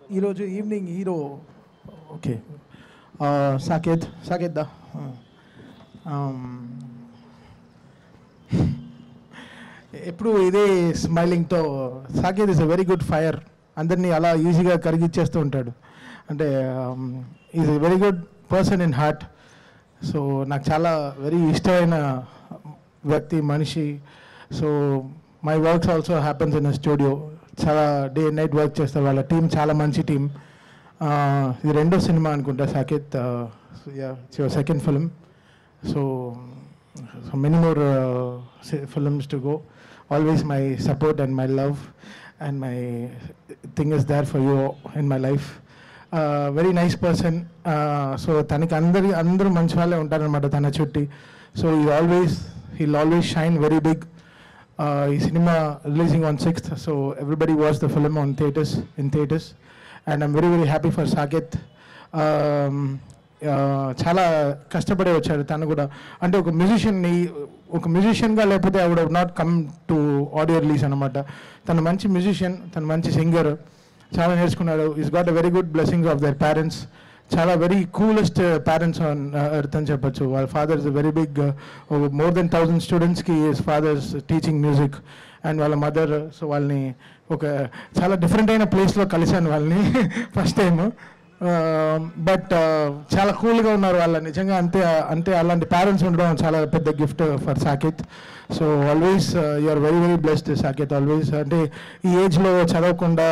ఈరోజు evening hero okay Saketh Saketh దా ఎప్పుడు ఇదే స్మైలింగ్తో Saketh is a very good fire అందరినీ అలా ఈజీగా కరిగిచ్చేస్తూ ఉంటాడు అంటే is a very good person in heart so నాకు చాలా వెరీ ఇష్టమైన వ్యక్తి మనిషి so my works also happens in studio చాలా డే అండ్ నైట్ వర్క్ చేస్తారు వాళ్ళ టీం చాలా మంచి టీం ఇది రెండో సినిమా అనుకుంటా Saketh second film so so many more films to go always my support and my love and my thing is there for you in my life very nice person so తనకి అందరి అందరూ మంచి వాళ్ళే ఉంటారనమాట తన చుట్టి సో ఈ always heal always shine very big ఈ cinema releasing on sixth so everybody watch the film on theatres in theatres and I'm very very happy for Saketh చాలా కష్టపడే వచ్చాడు తను కూడా అంటే ఒక మ్యూజిషియన్ని ఒక మ్యూజిషియన్గా లేకపోతే I would not come to audio release అనమాట తను మంచి మ్యూజిషియన్ తను మంచి సింగర్ చాలా నేర్చుకున్నాడు is got a very good blessings of their parents చాలా very coolest parents on earth అని చెప్పొచ్చు వాళ్ళ father is very big more than thousand స్టూడెంట్స్కి ఫాదర్స్ టీచింగ్ మ్యూజిక్ అండ్ వాళ్ళ మదర్ సో వాళ్ళని ఒక చాలా డిఫరెంట్ అయిన ప్లేస్లో కలిశాను వాళ్ళని ఫస్ట్ టైం బట్ చాలా కూల్గా ఉన్నారు వాళ్ళ నిజంగా అంతే అంతే అలాంటి పేరెంట్స్ ఉండడం చాలా పెద్ద gift for Saketh so always are very very blessed Saketh always అంటే ఈ ఏజ్లో చదవకుండా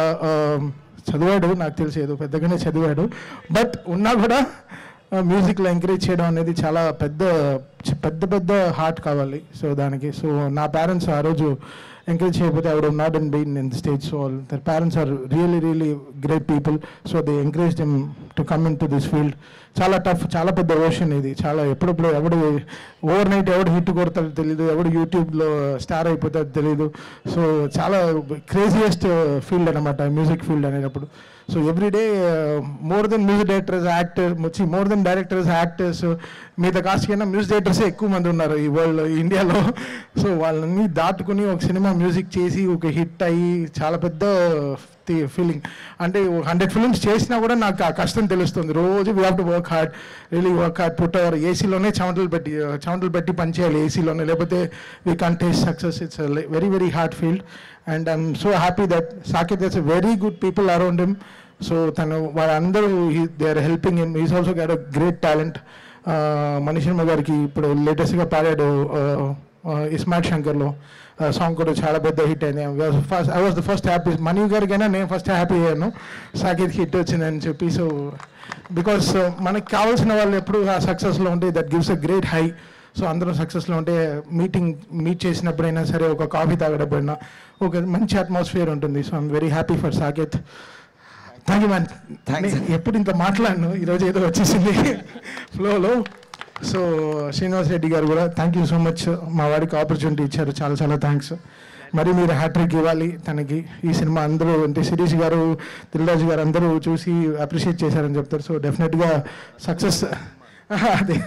చదివాడు నాకు తెలిసి ఏదో పెద్దగానే చదివాడు బట్ ఉన్నా కూడా మ్యూజిక్లో ఎంకరేజ్ చేయడం అనేది చాలా పెద్ద పెద్ద పెద్ద హార్ట్ కావాలి సో దానికి సో నా పేరెంట్స్ ఆ రోజు ఎంకరేజ్ చేయకపోతే I would not and been in the stage so their parents are really really great people so they encourage them to come in to this field చాలా tough చాలా పెద్ద ocean ఇది చాలా ఎప్పుడప్పుడు ఎవడు ఓవర్ నైట్ ఎవడు hit కొడతాడో తెలియదు ఎవడు యూట్యూబ్లో స్టార్ అయిపోతాడో తెలియదు సో చాలా క్రేజియస్ట్ ఫీల్డ్ అనమాట మ్యూజిక్ ఫీల్డ్ అనేటప్పుడు so every day more than music directors actors వచ్చి మోర్ దెన్ డైరెక్టర్స్ యాక్టర్స్ మిగతా కాస్ట్ కన్నా మ్యూజిక్ డైరెక్టర్సే ఎక్కువ మంది ఉన్నారు ఈ వరల్డ్ ఇండియాలో సో వాళ్ళని దాటుకుని ఒక సినిమా మ్యూజిక్ చేసి ఒక హిట్ అయ్యి చాలా పెద్ద ఫీలింగ్ అంటే హండ్రెడ్ ఫిల్మ్స్ చేసినా కూడా నాకు ఆ కష్టం తెలుస్తుంది రోజు we have to work hard really work hard put our ఏసీలోనే చెమటలు పెట్టి చెమటలు పెట్టి పనిచేయాలి ఏసీలోనే లేకపోతే we can taste success it's very very hard field and I'm so happy that Saketh that's very good people around him so తను వాళ్ళందరూ they are helping him is also got a great talent Mani Sharma గారికి ఇప్పుడు లేటెస్ట్గా పాడాడు iSmart శంకర్లో song కూడా చాలా పెద్ద hit అయింది first I was the first happy Mani గారికైనా నేను ఫస్ట్ హ్యాపీ అయ్యాను సాకేత్ హిట్ వచ్చిందని చెప్పి సో బికాస్ మనకి కావాల్సిన వాళ్ళు ఎప్పుడు ఆ సక్సెస్లో ఉంటే that gives a great high so అందరూ సక్సెస్లో ఉంటే మీటింగ్ మీట్ చేసినప్పుడైనా సరే ఒక కాఫీ తాగడప్పుడైనా ఒక మంచి అట్మాస్ఫియర్ ఉంటుంది so I'm very happy for Saketh thank you man Thanks. ఎప్పుడు ఇంత మాట్లాడను ఈరోజు ఏదో వచ్చేసింది ఫ్లోలో సో శ్రీనివాస్ రెడ్డి గారు కూడా థ్యాంక్ యూ సో మచ్ మా వాడికి ఆపర్చునిటీ ఇచ్చారు చాలా చాలా థ్యాంక్స్ మరి మీరు హ్యాట్రిక్ ఇవ్వాలి తనకి ఈ సినిమా అందరూ అంటే శిరీష్ గారు దిల్రాజు గారు అందరూ చూసి అప్రిషియేట్ చేశారని చెప్తారు సో డెఫినెట్గా సక్సెస్ అదే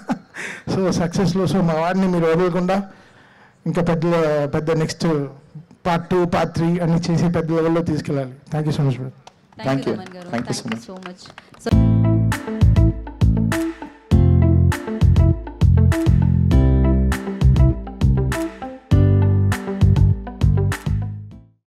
సో సక్సెస్లో సో మా వాడిని మీరు వదలకుండా ఇంకా పెద్ద పెద్ద next part two part three అన్ని చేసి పెద్ద లెవెల్లో తీసుకెళ్ళాలి thank you so much Thank you. Raman garu. Thank you so Thank you so much. So